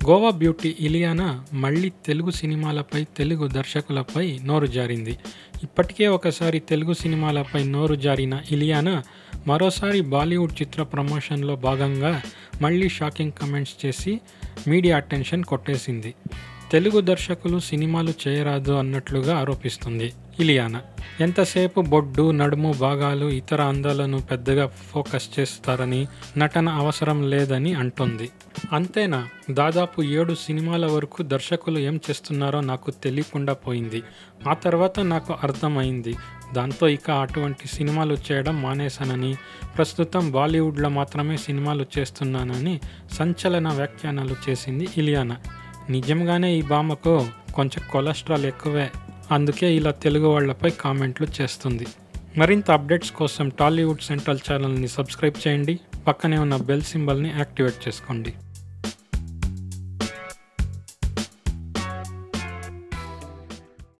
Goa beauty Ileana మళ్ళీ తెలుగు సినిమాలపై తెలుగు దర్శకులపై నోరు జారింది ఇప్పటికే ఒకసారి తెలుగు సినిమాలపై నోరు జారిన ఇలియానా మరోసారి బాలీవుడ్ చిత్ర ప్రమోషన్లో భాగంగా మళ్ళీ షాకింగ్ కమెంట్స్ చేసి మీడియా అటెన్షన్ కొట్టేసింది తెలుగు దర్శకులు సినిమాలు చేయరాదు అన్నట్లుగా ఆరోపిస్తుంది ఇలియానా ఎంతసేపు బొడ్డు నడుము భాగాలు ఇతర అందాలను పెద్దగా ఫోకస్ చేస్తారని నటన అవసరం లేదని అంటుంది అంతేనా దాదాపు ఏడు సినిమాల వరకు దర్శకులు ఏం చేస్తున్నారో నాకు తెలియకుండా పోయింది ఆ తర్వాత నాకు అర్థమైంది దాంతో ఇక అటువంటి సినిమాలు చేయడం మానేశానని ప్రస్తుతం బాలీవుడ్లో మాత్రమే సినిమాలు చేస్తున్నానని సంచలన వ్యాఖ్యానాలు చేసింది ఇలియానా నిజంగానే ఈ బామ్మకు కొంచెం కొలెస్ట్రాల్ ఎక్కువే అందుకే ఇలా తెలుగు వాళ్ళపై కామెంట్లు చేస్తుంది మరింత అప్డేట్స్ కోసం టాలీవుడ్ సెంట్రల్ ఛానల్ని సబ్స్క్రైబ్ చేయండి పక్కనే ఉన్న బెల్ సింబల్ని యాక్టివేట్ చేసుకోండి